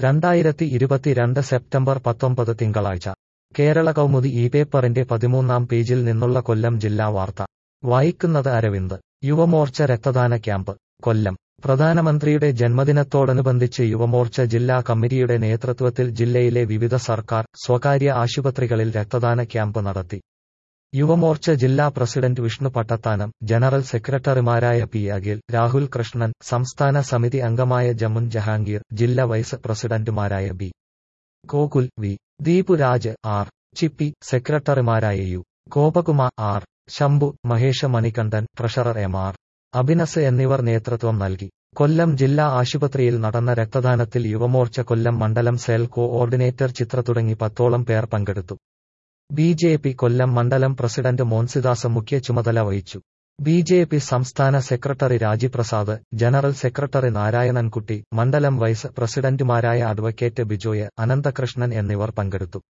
രണ്ടായിരത്തി ഇരുപത്തിരണ്ട് സെപ്റ്റംബർ പത്തൊമ്പത് തിങ്കളാഴ്ച കേരള കൗമുദി ഈ പേപ്പറിന്റെ പതിമൂന്നാം പേജിൽ നിന്നുള്ള കൊല്ലം ജില്ലാ വാർത്ത വായിക്കുന്നത് അരവിന്ദ് യുവമോർച്ച രക്തദാന ക്യാമ്പ് കൊല്ലം പ്രധാനമന്ത്രിയുടെ ജന്മദിനത്തോടനുബന്ധിച്ച് യുവമോർച്ച ജില്ലാ കമ്മിറ്റിയുടെ നേതൃത്വത്തിൽ ജില്ലയിലെ വിവിധ സർക്കാർ സ്വകാര്യ ആശുപത്രികളിൽ രക്തദാന ക്യാമ്പ് നടത്തി യുവമോർച്ച ജില്ലാ പ്രസിഡന്റ് വിഷ്ണു പട്ടത്താനം ജനറൽ സെക്രട്ടറിമാരായ പി അഖിൽ രാഹുൽ കൃഷ്ണൻ സംസ്ഥാന സമിതി അംഗമായ ജമുൻ ജഹാംഗീർ ജില്ലാ വൈസ് പ്രസിഡന്റുമാരായ B Gokul V Deepuraj R Chippi സെക്രട്ടറിമാരായ U Gopakumar R Shambhu Mahesh Manikandan treasurer M R Abhinas എന്നിവർ നേതൃത്വം നൽകി കൊല്ലം ജില്ലാ ആശുപത്രിയിൽ നടന്ന രക്തദാനത്തിൽ യുവമോർച്ച കൊല്ലം മണ്ഡലം സെൽ കോഓർഡിനേറ്റർ ചിത്ര തുടങ്ങി പത്തോളം പേർ പങ്കെടുത്തു ബി ജെ പി കൊല്ലം മണ്ഡലം പ്രസിഡന്റ് മോൻസിദാസ് മുഖ്യ ചുമതല വഹിച്ചു ബി ജെ പി സംസ്ഥാന secretary Rajiprasad general secretary Narayanankutty മണ്ഡലം വൈസ് പ്രസിഡന്റുമാരായ അഡ്വക്കേറ്റ് ബിജോയ് അനന്തകൃഷ്ണൻ എന്നിവർ പങ്കെടുത്തു